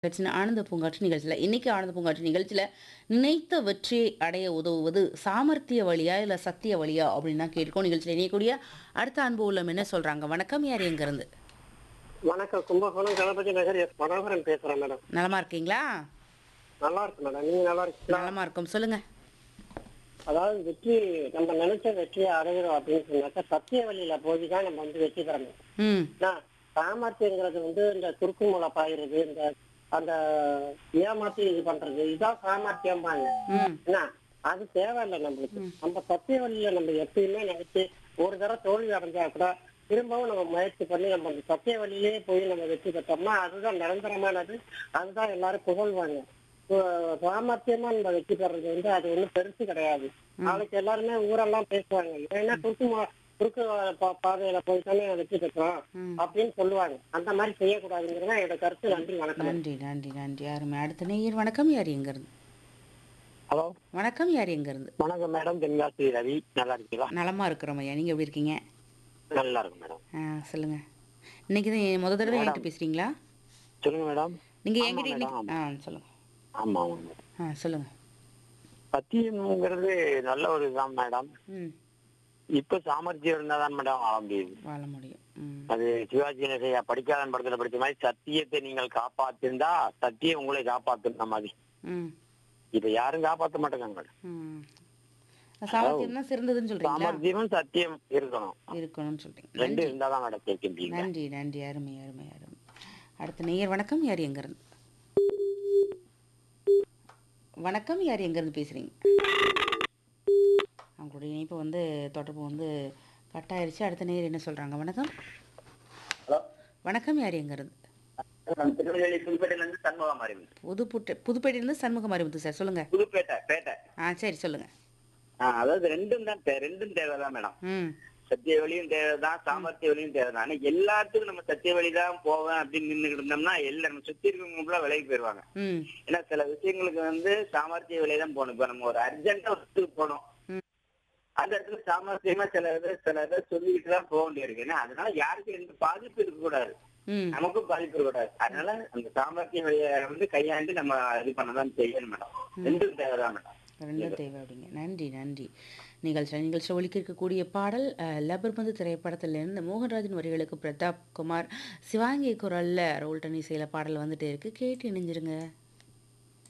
நிகழ்ச்சின ஆனந்த பூங்காற்று நிகழ்ச்சியில் இன்னைக்கு ஆனந்த பூங்காற்று நிகழ்ச்சியில் நினைத்த வெற்றியை அடைய உதவுவது சாமர்த்திய வழியா இல்லை சத்திய வழியா அப்படின்னு தான் கேட்கும் நிகழ்ச்சியில் இணையக்கூடிய அடுத்த அன்பு உள்ளம் என்ன சொல்றாங்க வணக்கம் யார் எங்கேருந்து வணக்கம் கும்பகோணம் கணபதி நகர் எஸ் மனோகரன் பேசுறேன் மேடம் நலமா இருக்கீங்களா நல்லா இருக்கு மேடம் நீங்க நல்லா இருக்கீங்களா நலமா இருக்கும் சொல்லுங்க அதாவது வெற்றி நம்ம நினைச்ச வெற்றியை அடைகிறோம் அப்படின்னு சொன்னாக்கா சத்திய வழியில போய் தான் நம்ம வந்து வெற்றி பெறணும் ம் ஏன்னா, சாமர்த்தியங்கிறது வந்து இந்த குறுக்கு மூளை பாயிறது இந்த அந்த ஏமாத்தி இது பண்றது இதான் சாமர்த்தியம்பாங்க ம் என்ன அது தேவையில்லை நம்மளுக்கு நம்ம சத்திய வழியில நம்ம எப்பயுமே நினைச்சு ஒரு தடவை தோல்வி அடைஞ்சா கூட திரும்பவும் நம்ம முயற்சி பண்ணி நம்ம அந்த சத்திய வழியிலே போய் நம்ம வெற்றி பெற்றோம்னா அதுதான் நிரந்தரமானது அதுதான் எல்லாரும் புகழ்வாங்க இப்போ சாமர்த்தியமா நம்ம வெற்றி பெறது வந்து அது ஒண்ணும் பெருசு கிடையாது நாளைக்கு எல்லாருமே ஊரெல்லாம் பேசுவாங்க ஏன்னா குறுக்கு மு- குறுக்கு பா- பாதையில போய் தானே வெற்றி பெற்றோம் ம். அப்படின்னு சொல்லுவாங்க அந்த மாதிரி செய்யக்கூடாதுங்கிறதா என்னோட கருத்து நன்றி வணக்கம் நன்றி நன்றி நன்றி யாருமே அடுத்த நேயர் வணக்கம் யார் எங்கேருந்து ஹலோ வணக்கம் யார் எங்கேருந்து வணக்கம் மேடம் தென்காசி ரவி நல்லா இருக்கீங்களா நலமா இருக்கிறோம் ஐயா நீங்க எப்படி இருக்கீங்க நல்லா இருக்கும் மேடம் ஆ சொல்லுங்க இன்னைக்கு தான் முத தடவை என்கிட்ட பேசுறீங்களா சொல்லுங்க மேடம் நீங்க ஆமா என்கிட்ட இன்னைக்கு மேடம். ஆ சொல்லுங்க ஆமா ஆமா மேடம் ஆ சொல்லுங்க சத்தியம்ங்கிறது நல்ல ஒரு இதுதான் மேடம் ம் இப்ப சாமர்த்தியம் இருந்தாதான் மேடம் வாழ முடியுது வாழ முடியும் ம் அது சிவாஜி கணேசையா படிக்காதன் படத்துல படிச்ச மாதிரி சத்தியத்தை நீங்கள் காப்பாத்திருந்தா சத்தியம் உங்களை காப்பாத்துன மாதிரி ம் இப்ப யாரும் காப்பாத்த மாட்டேங்க மேடம் ம் சாமர்த்தியம் தான் சிறந்ததுன்னு சொல்றீங்களா சாமர்த்தியமும் சத்தியம் இருக்கணும் இருக்கணும்னு சொல்றீங்க ரெண்டு நன்றி இருந்தாதான் மேடம் கேட்க முடியுங்க நன்றி நன்றி அருமை அருமை அருமை அடுத்த நேயர் வணக்கம் யார் எங்கேருந்து வணக்கம் யார் எங்கேருந்து பேசுறீங்க அவங்களுடைய இணைப்பு வந்து தொடர்பு வந்து கட் ஆயிருச்சு அடுத்த நேயர் என்ன சொல்றாங்க வணக்கம் ஹலோ வணக்கம் யார் எங்கேருந்து திருநெல்வேலி புதுப்பேட்டையில இருந்து சண்முகம் மாறி புதுப்புட்டை புதுப்பேட்டையிலேருந்து சண்முகம் அறிமுத்து சார் சொல்லுங்க புதுப்பேட்டை பேட்டை ஆ சரி சொல்லுங்க அதாவது ரெண்டும் தான் ரெண்டும் தேவைதான் மேடம் ம் சத்திய வழியும் தேவைதான் சாமர்த்திய வழியும் தேவைதான் ஆனா எல்லாத்துக்கும் நம்ம சத்திய வழி தான் போவேன் அப்படின்னு நின்றுகிட்டு இருந்தோம்னா எல்லாம் நம்ம சுத்தி இருக்கவங்க விலகி போயிருவாங்க ம் ஏன்னா சில விஷயங்களுக்கு வந்து சாமர்த்திய வழியை தான் போகணும் இப்ப நம்ம ஒரு அர்ஜென்ட்டா ஒரு போனோம் ம். அந்த இடத்துல சாமர்த்தியமா சில இதை சில இதை சொல்லிக்கிட்டு தான் போக வேண்டியிருக்கு ஏன்னா அதனால யாருக்கும் எந்த பாதிப்பு இருக்கக்கூடாது ம் நமக்கும் பாதிப்பு இருக்கக்கூடாது அதனால அந்த சாமர்த்திய வழியை வந்து கையாண்டு நம்ம இது பண்ணதான் செய்யணும் மேடம் ரெண்டும் தேவைதான் மேடம் ரெண்டும் தேவை அப்படிங்க நன்றி நன்றி நிகழ்ச்சி நிகழ்ச்சி ஒலிக்க இருக்கக்கூடிய பாடல் அஹ், லப்பர் பந்து திரைப்படத்திலிருந்து மோகன்ராஜன் வரிகளுக்கு பிரதாப் குமார் சிவாங்கி குரல்ல ரோல்டன் இசையில பாடல் வந்துட்டே இருக்கு கேட்டு இணைஞ்சிருங்க